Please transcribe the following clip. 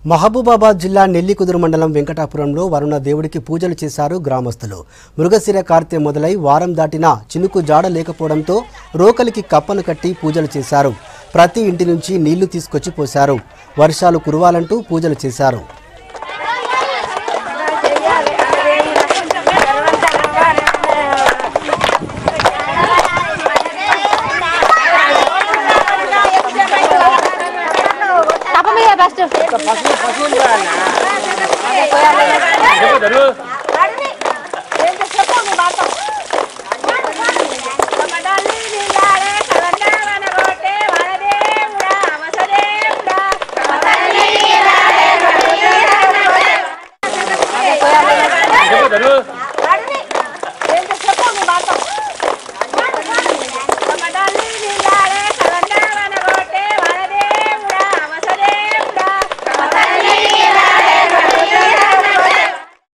మహబూబాబాద్ జిల్లా నెల్లికుదురు మండలం వెంకటాపురంలో వరుణ దేవుడికి పూజలు చేశారు గ్రామస్తులు మృగశిర కార్తె మొదలై వారం దాటినా చినుకు జాడ లేకపోవడంతో రోకలికి కప్పను కట్టి పూజలు చేశారు ప్రతి ఇంటి నుంచి నీళ్లు తీసుకొచ్చి పోశారు వర్షాలు కురవాలంటూ పూజలు చేశారు తప్ప మీద ఫస్ట్ పశువులు పశువులు